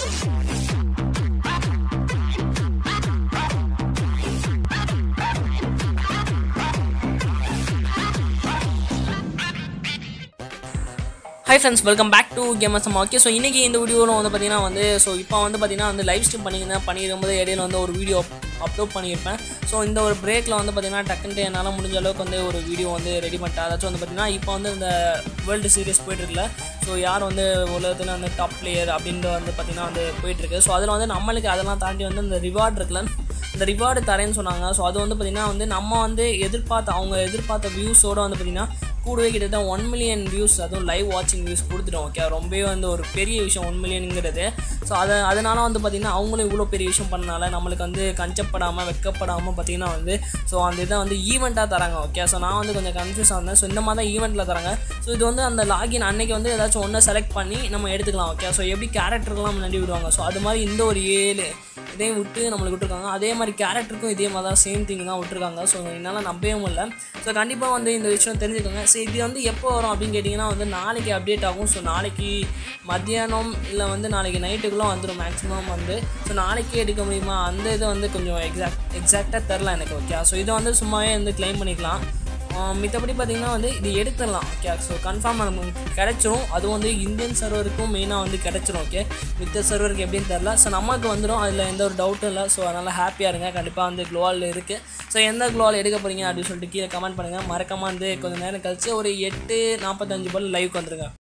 high friends welcome back to gamers okay so இன்றைக்கி இந்த வீடியோவில் வந்து பார்த்தீங்கன்னா வந்து ஸோ இப்போ வந்து பார்த்தீங்கன்னா வந்து லைவ் ஸ்ட்ரீம் பண்ணியிருந்தேன் பண்ணியிருக்கும்போது இடையில வந்து ஒரு வீடியோ அப்லோட் பண்ணியிருப்பேன் ஸோ இந்த ஒரு பிரேக்கில் வந்து பார்த்தீங்கன்னா டக்குன்ட்டு என்னால் முடிஞ்ச அளவுக்கு வந்து ஒரு வீடியோ வந்து ரெடி பண்ணிட்டேன் அதாச்சும் வந்து பார்த்தீங்கன்னா இப்போ வந்து இந்த வேர்ல்டு சீரிஸ் போயிட்டுருக்குல ஸோ யார் வந்து உலகத்தில் வந்து டாப் பிளேயர் அப்படின்ட்டு வந்து பார்த்தீங்கன்னா வந்து போயிட்டுருக்கு ஸோ அதில் வந்து நம்மளுக்கு அதெல்லாம் தாண்டி வந்து இந்த ரிவார்ட் இருக்குல்ல இந்த ரிவார்டு தரேன்னு சொன்னாங்க ஸோ அது வந்து பார்த்திங்கன்னா வந்து நம்ம வந்து எதிர்பார்த்த அவங்க எதிர்பார்த்த வியூஸோடு வந்து பார்த்திங்கன்னா கூடவே கிட்டத்தட்ட ஒன் மில்லியன் வியூஸ் அதுவும் லைவ் வாட்சிங் வியூஸ் கொடுத்துட்டோம் ஓகே ரொம்பவே வந்து ஒரு பெரிய விஷயம் ஒன் மில்லியனுங்கிறது ஸோ அதை அதனால் வந்து பார்த்திங்கன்னா அவங்களும் இவ்வளோ பெரிய விஷயம் பண்ணனால நம்மளுக்கு வந்து கஞ்சப்படாமல் வெக்கப்படாமல் பார்த்திங்கன்னா வந்து ஸோ அந்த இதை வந்து ஈவெண்ட்டாக தராங்க ஓகே ஸோ நான் வந்து கொஞ்சம் கன்ஃபியூஸ் ஆனேன் ஸோ இந்த மாதிரி தான் ஈவெண்ட்டில் தராங்க ஸோ இது வந்து அந்த லாகின் அன்னைக்கு வந்து ஏதாச்சும் ஒன்றை செலக்ட் பண்ணி நம்ம எடுத்துக்கலாம் ஓகே ஸோ எப்படி கேரக்டர்லாம் முன்னாடி விடுவாங்க ஸோ அது மாதிரி இந்த ஒரு ஏழு இதையும் விட்டு நம்மளுக்கு விட்டுருக்காங்க அதே மாதிரி கேரக்டருக்கும் இதே மாதிரி தான் சேம் திங் தான் விட்டுருக்காங்க ஸோ என்னால் நம்பவே முடியல ஸோ கண்டிப்பாக வந்து இந்த விஷயம் தெரிஞ்சுக்கோங்க ஸோ இது வந்து எப்போ வரும் அப்படின்னு கேட்டிங்கன்னா வந்து நாளைக்கு அப்டேட் ஆகும் ஸோ நாளைக்கு மத்தியானம் இல்லை வந்து நாளைக்கு நைட்டுக்குள்ளே வந்துடும் மேக்ஸிமம் வந்து ஸோ நாளைக்கே எடுக்க முடியுமா அந்த இதை வந்து கொஞ்சம் எக்ஸாக்ட் எக்ஸாக்டாக தெரில எனக்கு ஓகே ஸோ இதை வந்து சும்மாவே வந்து க்ளைம் பண்ணிக்கலாம் மித்தபடி பார்த்தீங்கன்னா வந்து இது எடுத்துடலாம் ஓகே ஸோ கன்ஃபார்ம் நமக்கு கிடச்சிரும் அதுவும் வந்து இந்தியன் சர்வருக்கும் மெயினாக வந்து கிடச்சிரும் ஓகே மித்த சர்வருக்கு எப்படின்னு தெரில ஸோ நமக்கு வந்துடும் அதில் எந்த ஒரு டவுட்டும் இல்லை ஸோ அதனால் ஹாப்பியாக இருங்க கண்டிப்பாக வந்து க்ளோவால் இருக்குது ஸோ எந்த க்ளோவால் எடுக்க போகிறீங்க அப்படின்னு சொல்லிட்டு கீழே கமெண்ட் பண்ணுங்கள் மறக்காமல் வந்து கொஞ்சம் நேரம் கழிச்சு ஒரு எட்டு நாற்பத்தஞ்சு போல் லைவ்க்கு வந்துருங்க